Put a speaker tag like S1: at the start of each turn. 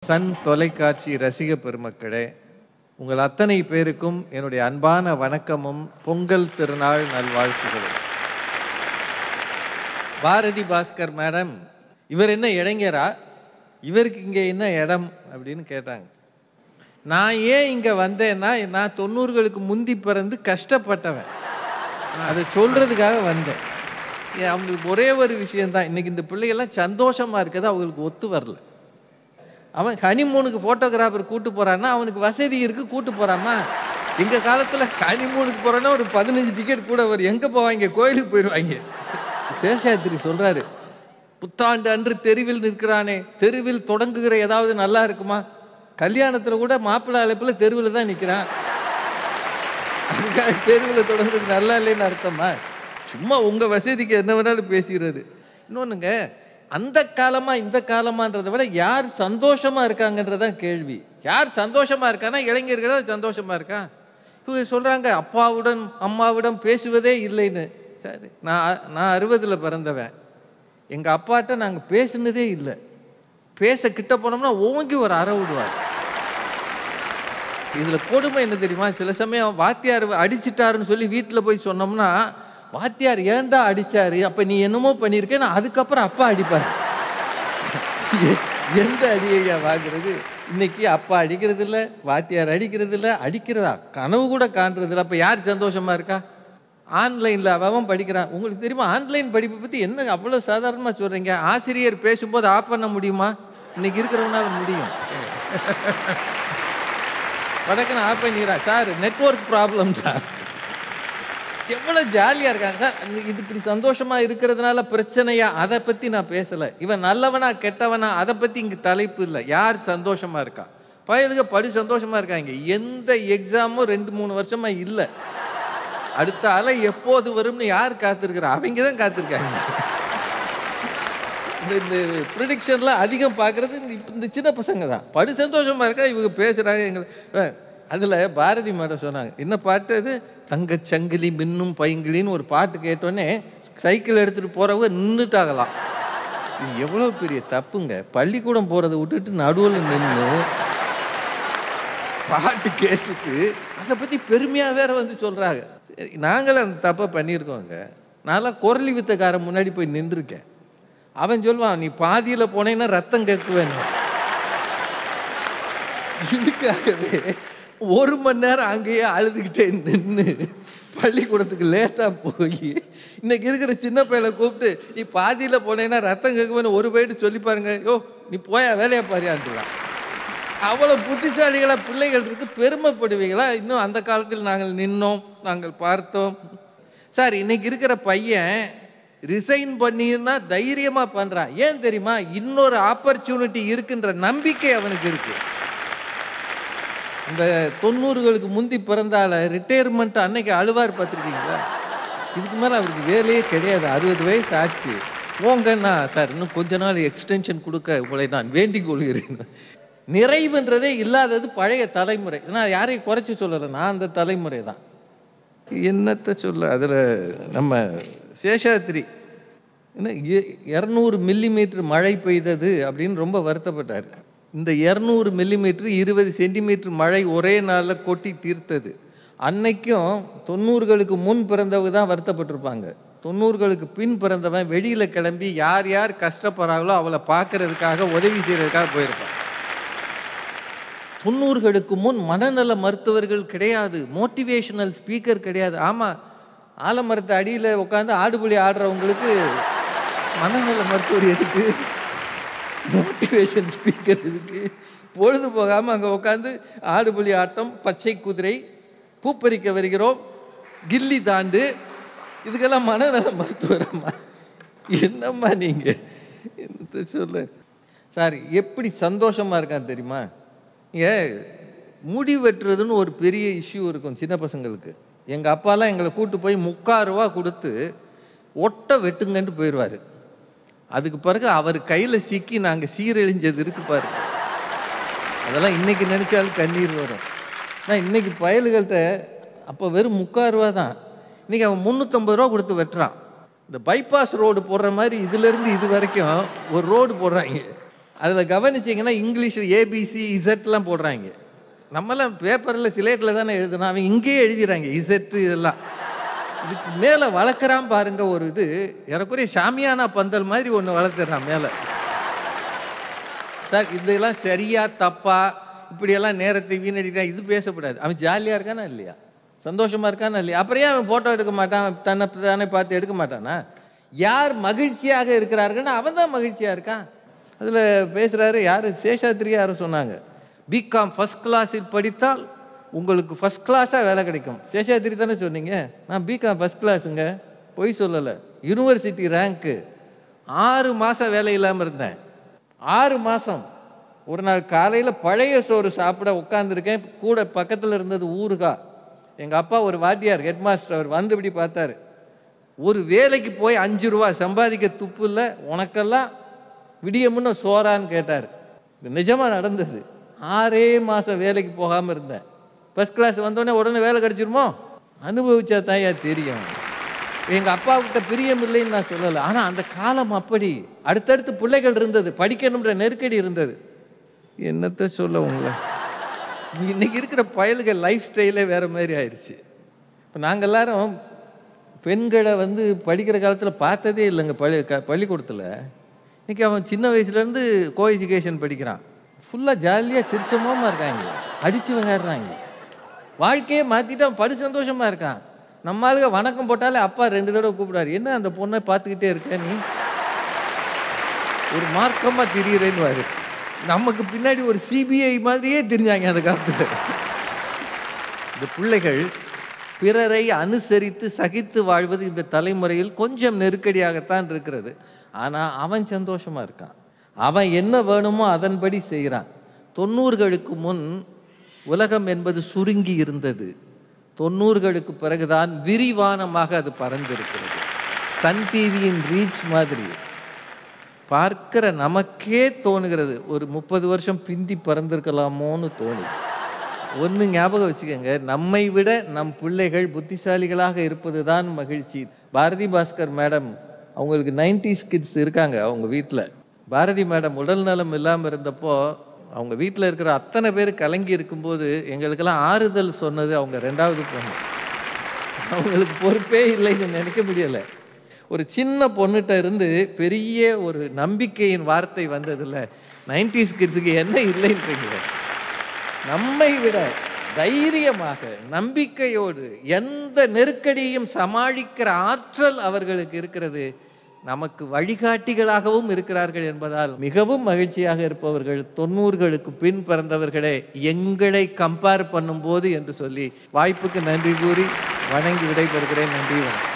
S1: Sun தொலைக்காட்சி ரசிக பெருமக்களே உங்கள் அத்தனை பேருக்கும் என்னுடைய அன்பான வணக்கமும் பொங்கல் திருநாள் நல்வாழ்த்துகளும் பாரதி பாஸ்கர் மேடம் இவர் என்ன இளைஞரா இவருக்கு இங்கே என்ன இடம் அப்படின்னு கேட்டாங்க நான் ஏன் இங்கே வந்தேன்னா நான் தொண்ணூறுகளுக்கு முந்தி பிறந்து கஷ்டப்பட்டவன் அதை சொல்கிறதுக்காக வந்தேன் ஏன் அவங்களுக்கு ஒரே ஒரு விஷயந்தான் இன்னைக்கு இந்த பிள்ளைகள்லாம் சந்தோஷமாக இருக்கிறது அவங்களுக்கு ஒத்து வரல அவன் ஹனிமூனுக்கு ஃபோட்டோகிராஃபர் கூட்டு போகிறான்னா அவனுக்கு வசதி இருக்குது கூட்டு போகிறாமா எங்கள் காலத்தில் ஹனிமூனுக்கு போகிறோன்னா ஒரு பதினஞ்சு டிக்கெட் கூட வரும் எங்கே போவாங்க கோயிலுக்கு போயிடுவாங்க சேஷாத்திரி சொல்கிறாரு புத்தாண்டு அன்று தெருவில் நிற்கிறானே தெருவில் தொடங்குகிற ஏதாவது நல்லா இருக்குமா கல்யாணத்தில் கூட மாப்பிள்ளை அழைப்பில் தெருவில் தான் நிற்கிறான் அதுக்காக தெருவில் தொடங்குறது நல்லா இல்லைன்னு அர்த்தமா சும்மா உங்கள் வசதிக்கு என்ன வேணாலும் பேசிக்கிறது இன்னொன்றுங்க அந்த காலமா இந்த காலமான்றதை விட யார் சந்தோஷமா இருக்காங்கன்றதான் கேள்வி யார் சந்தோஷமா இருக்கானா இளைஞர்கள் தான் சந்தோஷமா இருக்கா இவங்க சொல்றாங்க அப்பாவுடன் அம்மாவிடம் பேசுவதே இல்லைன்னு சரி நான் நான் அறுபதில் பிறந்தவன் எங்கள் அப்பாட்ட நாங்கள் பேசுனதே இல்லை பேச கிட்ட போனோம்னா ஓங்கி ஒரு அறை விடுவார் இதில் கொடுமை என்ன தெரியுமா சில சமயம் வாத்தியார் அடிச்சிட்டாருன்னு சொல்லி வீட்டில் போய் சொன்னோம்னா வாத்தியார் ஏன்டா அடிச்சாரு அப்போ நீ என்னமோ பண்ணியிருக்கேன் நான் அதுக்கப்புறம் அப்பா அடிப்பார் எ- எந்த அடியையா வாங்குறது இன்னைக்கு அப்பா அடிக்கிறது இல்லை வாத்தியார் அடிக்கிறது இல்லை அடிக்கிறதா கனவு கூட காண்றது இல்லை அப்போ யார் சந்தோஷமா இருக்கா ஆன்லைனில் அவன் படிக்கிறான் உங்களுக்கு தெரியுமா ஆன்லைன் படிப்பை பற்றி என்ன அவ்வளோ சாதாரணமாக சொல்கிறீங்க ஆசிரியர் பேசும்போது ஆஃப் பண்ண முடியுமா இன்னைக்கு இருக்கிறவனால முடியும் வடக்குன்னு ஆஃப் பண்ணிடுறா சார் நெட்வொர்க் ப்ராப்ளம் சார் எவ்வளோ ஜாலியாக இருக்காங்க சார் இது இப்படி சந்தோஷமாக இருக்கிறதுனால பிரச்சனையா அதை பற்றி நான் பேசலை இவன் நல்லவனா கெட்டவனா அதை பற்றி இங்கே தலைப்பு இல்லை யார் சந்தோஷமாக இருக்கா பயலுக படி சந்தோஷமாக இருக்காங்க எந்த எக்ஸாமும் ரெண்டு மூணு வருஷமாக இல்லை அடுத்த அலை எப்போது வரும்னு யார் காத்திருக்கிறா அவங்க தான் காத்திருக்காங்க இந்த இந்த ப்ரிடிக்ஷன்லாம் அதிகம் பார்க்குறது இந்த இப்ப இந்த சின்ன பசங்க தான் படு சந்தோஷமாக இருக்கா இவங்க பேசுகிறாங்க எங்களை அதில் பாரதி மேடம் சொன்னாங்க என்ன பாட்டு அது தங்கச் சங்கிலி மின்னும் பைங்கிலின்னு ஒரு பாட்டு கேட்டோன்னே சைக்கிள் எடுத்துகிட்டு போகிறவங்க நின்றுட்டாகலாம் இது எவ்வளோ பெரிய தப்புங்க பள்ளிக்கூடம் போகிறத விட்டுட்டு நடுவில் நின்று பாட்டு கேட்டுட்டு அதை பற்றி பெருமையாக வேற வந்து சொல்கிறாங்க நாங்களும் அந்த தப்பை பண்ணியிருக்கோங்க நான்லாம் குரலி வித்தக்காரன் முன்னாடி போய் நின்றுருக்கேன் அவன் சொல்லுவான் நீ பாதியில் போனேன்னா ரத்தம் கேட்குவேன் இதுக்காகவே ஒரு மணி நேரம் அங்கேயே அழுதுகிட்டே நின்று பள்ளிக்கூடத்துக்கு லேட்டாக போய் இன்னைக்கு இருக்கிற சின்ன பையனை கூப்பிட்டு நீ பாதியில் போனேன்னா ரத்தம் கேட்குவேன்னு ஒரு போயிட்டு சொல்லி பாருங்க யோ நீ போயா வேலையை பாரியான்ட்டுலாம் அவ்வளோ புத்திசாலிகளாக பிள்ளைகள் இருக்கு பெருமைப்படுவீங்களா இன்னும் அந்த காலத்தில் நாங்கள் நின்னோம் நாங்கள் பார்த்தோம் சார் இன்னைக்கு இருக்கிற பையன் ரிசைன் பண்ணினா தைரியமாக பண்ணுறான் ஏன் தெரியுமா இன்னொரு ஆப்பர்ச்சுனிட்டி இருக்குன்ற நம்பிக்கை அவனுக்கு இருக்கு இந்த தொண்ணூறுகளுக்கு முந்தி பிறந்தால ரிட்டையர்மெண்ட் அன்னைக்கு அழுவார் பார்த்துருக்கீங்களா இதுக்கு மேலே அவருக்கு வேலையே கிடையாது அறுபது வயசு ஆச்சு போங்கன்னா சார் இன்னும் கொஞ்ச நாள் எக்ஸ்டென்ஷன் கொடுக்க உங்களை நான் வேண்டிக் கொள்கிறேன் நிறைவுன்றதே இல்லாதது பழைய தலைமுறை நான் யாரையும் குறைச்சி சொல்லலை நான் அந்த தலைமுறை தான் என்னத்தை சொல்ல அதில் நம்ம சேஷாத்திரி என்ன இரநூறு மில்லிமீட்டர் மழை பெய்தது அப்படின்னு ரொம்ப வருத்தப்பட்டார் இந்த இரநூறு மில்லிமீட்டர் இருபது சென்டிமீட்டர் மழை ஒரே நாளில் கொட்டி தீர்த்தது அன்னைக்கும் தொண்ணூறுகளுக்கு முன் பிறந்தவங்க தான் வருத்தப்பட்டிருப்பாங்க தொண்ணூறுகளுக்கு பின் பிறந்தவன் வெளியில் கிளம்பி யார் யார் கஷ்டப்படுறாங்களோ அவளை பார்க்கறதுக்காக உதவி செய்கிறதுக்காக போயிருப்பான் தொண்ணூறுகளுக்கு முன் மனநல மருத்துவர்கள் கிடையாது மோட்டிவேஷனல் ஸ்பீக்கர் கிடையாது ஆமாம் ஆலமரத்து அடியில் உட்காந்து ஆடுபுலி ஆடுறவங்களுக்கு மனநல மருத்துவர் எதுக்கு மோட்டிவேஷன் ஸ்பீக்கர் எதுக்கு பொழுது போகாமல் அங்கே உட்காந்து ஆடுபுலி ஆட்டம் பச்சை குதிரை பூப்பறிக்க வருகிறோம் கில்லி தாண்டு இதுக்கெல்லாம் மனநல மருத்துவரம்மா என்னம்மா நீங்கள் என்னத்த சொல்ல சார் எப்படி சந்தோஷமாக இருக்கான் தெரியுமா ஏ முடி வெட்டுறதுன்னு ஒரு பெரிய இஷ்யூ இருக்கும் சின்ன பசங்களுக்கு எங்கள் அப்பாலாம் எங்களை கூட்டு போய் முக்கால் ரூபா கொடுத்து ஒட்டை வெட்டுங்கன்ட்டு போயிடுவார் அதுக்கு பிறகு அவர் கையில் சிக்கி நாங்கள் சீரழிஞ்சது இருக்கு பாருங்க அதெல்லாம் இன்னைக்கு நினைச்சாலும் கண்ணீர் வரும் நான் இன்னைக்கு பயல்கள்கிட்ட அப்போ வெறும் முக்கால் ரூபா தான் இன்னைக்கு அவன் முந்நூற்றம்பது ரூபா கொடுத்து வெட்டுறான் இந்த பைபாஸ் ரோடு போடுற மாதிரி இதுலேருந்து இது வரைக்கும் ஒரு ரோடு போடுறாங்க அதில் கவனிச்சிங்கன்னா இங்கிலீஷில் ஏபிசி இசட்லாம் போடுறாங்க நம்மலாம் பேப்பரில் சிலேட்டில் தானே எழுதணும் அவன் இங்கேயே எழுதிறாங்க இசட்டு இதெல்லாம் இதுக்கு மேலே வளர்க்குறான் பாருங்க ஒரு இது ஏறக்குறைய ஷாமியானா பந்தல் மாதிரி ஒன்று வளர்த்துறான் மேலே சார் இதெல்லாம் சரியா தப்பா இப்படியெல்லாம் நேரத்தை வீணடிக்கிறான் இது பேசக்கூடாது அவன் ஜாலியாக இருக்கானா இல்லையா சந்தோஷமா இருக்கானா இல்லையா அப்புறம் ஏன் அவன் ஃபோட்டோ எடுக்க மாட்டான் அவன் தன்னை தானே பார்த்து எடுக்க மாட்டானா யார் மகிழ்ச்சியாக இருக்கிறார்கள்னா அவன் தான் மகிழ்ச்சியாக இருக்கான் அதில் பேசுகிறாரு யார் சேஷாத்ரி யாரும் சொன்னாங்க பிகாம் ஃபஸ்ட் கிளாஸில் படித்தால் உங்களுக்கு ஃபஸ்ட் கிளாஸாக வேலை கிடைக்கும் சேஷாத்ரி தானே சொன்னீங்க நான் பிகாம் ஃபஸ்ட் கிளாஸுங்க பொய் சொல்லலை யூனிவர்சிட்டி ரேங்க்கு ஆறு மாதம் வேலை இல்லாமல் இருந்தேன் ஆறு மாதம் ஒரு நாள் காலையில் பழைய சோறு சாப்பிட உட்காந்துருக்கேன் கூட பக்கத்தில் இருந்தது ஊறுகாய் எங்கள் அப்பா ஒரு வாத்தியார் ஹெட் மாஸ்டர் அவர் வந்து இப்படி பார்த்தாரு ஒரு வேலைக்கு போய் அஞ்சு ரூபா சம்பாதிக்க துப்பு இல்லை உனக்கெல்லாம் விடிய முன்ன சோறான்னு கேட்டார் இது நிஜமாக நடந்தது ஆறே மாதம் வேலைக்கு போகாமல் இருந்தேன் ஃபஸ்ட் கிளாஸ் வந்தோடனே உடனே வேலை கிடச்சிருமோ அனுபவிச்சா தாயா தெரியும் எங்கள் அப்பாவுக்கிட்ட பிரியம் இல்லைன்னு நான் சொல்லலை ஆனால் அந்த காலம் அப்படி அடுத்தடுத்து பிள்ளைகள் இருந்தது படிக்கணுன்ற நெருக்கடி இருந்தது என்னத்தை சொல்ல உங்களை இன்னைக்கு இருக்கிற பயல்கள் லைஃப் ஸ்டைலே வேறு மாதிரி ஆயிடுச்சு இப்போ நாங்கள் எல்லாரும் பெண்களை வந்து படிக்கிற காலத்தில் பார்த்ததே இல்லைங்க பள்ளி க பள்ளிக்கூடத்தில் இன்னைக்கு அவன் சின்ன வயசுலேருந்து கோ எஜுகேஷன் படிக்கிறான் ஃபுல்லாக ஜாலியாக சிரிச்சமாக இருக்காங்க அடித்து விளையாடுறாங்க வாழ்க்கையே மாற்றிட்டு அவன் படு சந்தோஷமாக இருக்கான் நம்ம ஆளுங்க வணக்கம் போட்டாலே அப்பா ரெண்டு தடவை கூப்பிடாரு என்ன அந்த பொண்ணை பார்த்துக்கிட்டே இருக்க நீ ஒரு மார்க்கமாக திரியிறேன்னு நமக்கு பின்னாடி ஒரு சிபிஐ மாதிரியே தெரிஞ்சாங்க அந்த காலத்தில் இந்த பிள்ளைகள் பிறரை அனுசரித்து சகித்து வாழ்வது இந்த தலைமுறையில் கொஞ்சம் நெருக்கடியாகத்தான் இருக்கிறது ஆனால் அவன் சந்தோஷமாக இருக்கான் அவன் என்ன வேணுமோ அதன்படி செய்கிறான் தொண்ணூறுகளுக்கு முன் உலகம் என்பது சுருங்கி இருந்தது தொண்ணூறுகளுக்கு பிறகுதான் விரிவானமாக அது பறந்திருக்கிறது சன் டிவியின் ரீச் மாதிரி பார்க்கிற நமக்கே தோணுகிறது ஒரு முப்பது வருஷம் பிந்தி பறந்திருக்கலாமோன்னு தோணுது ஒன்று ஞாபகம் வச்சுக்கோங்க நம்மை விட நம் பிள்ளைகள் புத்திசாலிகளாக இருப்பது தான் மகிழ்ச்சி பாரதி பாஸ்கர் மேடம் அவங்களுக்கு நைன்டிஸ் கிட்ஸ் இருக்காங்க அவங்க வீட்டில் பாரதி மேடம் உடல் நலம் இல்லாமல் இருந்தப்போ அவங்க வீட்டில் இருக்கிற அத்தனை பேர் கலங்கி இருக்கும்போது எங்களுக்கெல்லாம் ஆறுதல் சொன்னது அவங்க ரெண்டாவது பொண்ணு அவங்களுக்கு பொறுப்பே இல்லைன்னு நினைக்க முடியலை ஒரு சின்ன பொண்ணுகிட்ட இருந்து பெரிய ஒரு நம்பிக்கையின் வார்த்தை வந்ததில்ல நைன்டிஸ் கிட்ஸுக்கு என்ன இல்லைன்றீங்களே நம்மை விட தைரியமாக நம்பிக்கையோடு எந்த நெருக்கடியையும் சமாளிக்கிற ஆற்றல் அவர்களுக்கு இருக்கிறது நமக்கு வழிகாட்டிகளாகவும் இருக்கிறார்கள் என்பதால் மிகவும் மகிழ்ச்சியாக இருப்பவர்கள் தொண்ணூறுகளுக்கு பின் பிறந்தவர்களே எங்களை கம்பேர் பண்ணும்போது என்று சொல்லி வாய்ப்புக்கு நன்றி கூறி வணங்கி விடைபெறுகிறேன் நன்றி வணக்கம்